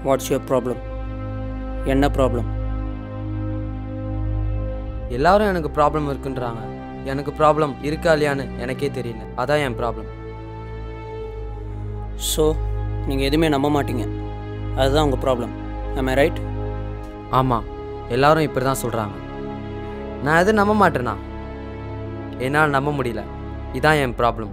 watts your problem என்ன problem எல்லாரும் எனக்கு ப்ராப்ளம் இருக்குன்றாங்க எனக்கு ப்ராப்ளம் இருக்கா இல்லையான்னு எனக்கே தெரியல அதான் என் ப்ராப்ளம் ஸோ நீங்கள் எதுவுமே நம்ப மாட்டீங்க அதுதான் உங்கள் ப்ராப்ளம் am I ரைட் ஆமாம் எல்லாரும் இப்படி தான் சொல்கிறாங்க நான் எதுவும் நம்ப மாட்டேனா என்னால் நம்ப முடியல இதான் என் ப்ராப்ளம்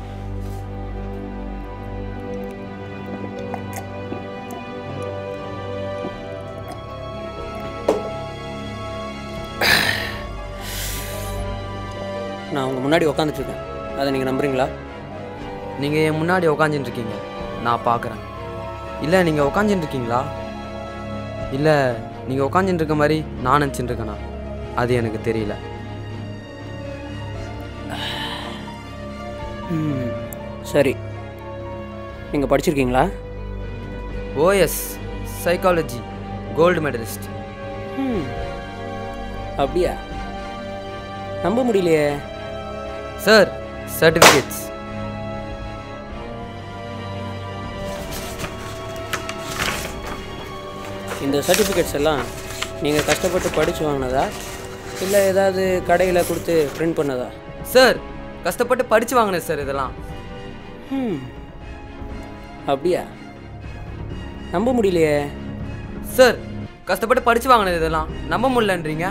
நான் உங்கள் முன்னாடி உட்காந்துட்டு இருக்கேன் அதை நீங்கள் நம்புறீங்களா நீங்கள் என் முன்னாடி உக்காந்துட்டு இருக்கீங்க நான் பார்க்குறேன் இல்லை நீங்கள் உக்காந்துட்டு இருக்கீங்களா இல்லை நீங்கள் உக்காந்துட்டு இருக்க மாதிரி நான் நினச்சிட்டு இருக்கேனா அது எனக்கு தெரியல ம், சரி நீங்கள் படிச்சிருக்கீங்களா ஓஎஸ் சைக்காலஜி கோல்டு மெடலிஸ்ட் ம் அப்படியா நம்ப முடியலையே சார் சர்டிஃபிகேட்ஸ் இந்த சர்டிஃபிகேட்ஸ் எல்லாம் நீங்கள் கஷ்டப்பட்டு படித்து வாங்கினதா இல்லை ஏதாவது கடையில் கொடுத்து பிரிண்ட் பண்ணதா சார் கஷ்டப்பட்டு படித்து வாங்கினேன் சார் இதெல்லாம் ம் அப்படியா நம்ப முடியலையே சார் கஷ்டப்பட்டு படித்து வாங்கினது இதெல்லாம் நம்ப முடியலன்றீங்க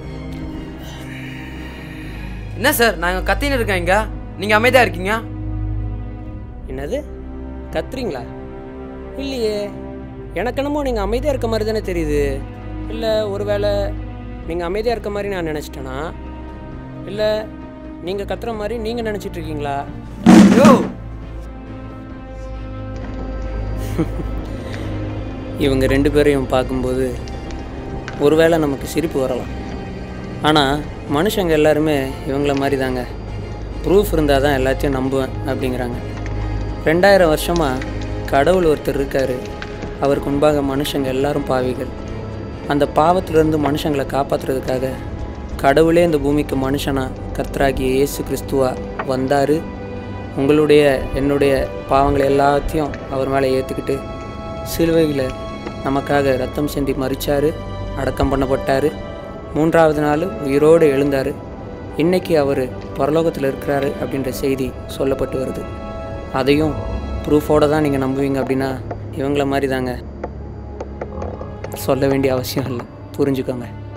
என்ன சார் நான் கத்தின்னு இருக்கேன் இங்கே நீங்கள் அமைதியாக இருக்கீங்க என்னது கத்துறீங்களா இல்லையே எனக்கு என்னமோ நீங்கள் அமைதியாக இருக்க மாதிரி தானே தெரியுது இல்லை ஒருவேளை நீங்கள் அமைதியாக இருக்க மாதிரி நான் நினச்சிட்டேனா இல்லை நீங்கள் கத்துற மாதிரி நீங்கள் நினச்சிட்டு இருக்கீங்களா யோ இவங்க ரெண்டு பேரையும் பார்க்கும்போது ஒருவேளை நமக்கு சிரிப்பு வரலாம் ஆனால் மனுஷங்க எல்லாருமே இவங்கள மாதிரி தாங்க ப்ரூஃப் இருந்தால் தான் எல்லாத்தையும் நம்புவேன் அப்படிங்கிறாங்க ரெண்டாயிரம் வருஷமாக கடவுள் ஒருத்தர் இருக்கார் அவருக்கு முன்பாக மனுஷங்க எல்லாரும் பாவிகள் அந்த பாவத்திலிருந்து மனுஷங்களை காப்பாற்றுறதுக்காக கடவுளே இந்த பூமிக்கு மனுஷனா கர்த்தராகிய இயேசு கிறிஸ்துவா வந்தார் உங்களுடைய என்னுடைய பாவங்களை எல்லாத்தையும் அவர் மேலே ஏற்றுக்கிட்டு சிலுவையில் நமக்காக ரத்தம் சிந்தி மறிச்சார் அடக்கம் பண்ணப்பட்டார் மூன்றாவது நாள் உயிரோடு எழுந்தார் இன்னைக்கு அவர் பரலோகத்தில் இருக்கிறாரு அப்படின்ற செய்தி சொல்லப்பட்டு வருது அதையும் ப்ரூஃபோடு தான் நீங்கள் நம்புவீங்க அப்படின்னா இவங்கள மாதிரி தாங்க சொல்ல வேண்டிய அவசியம் இல்லை புரிஞ்சுக்கோங்க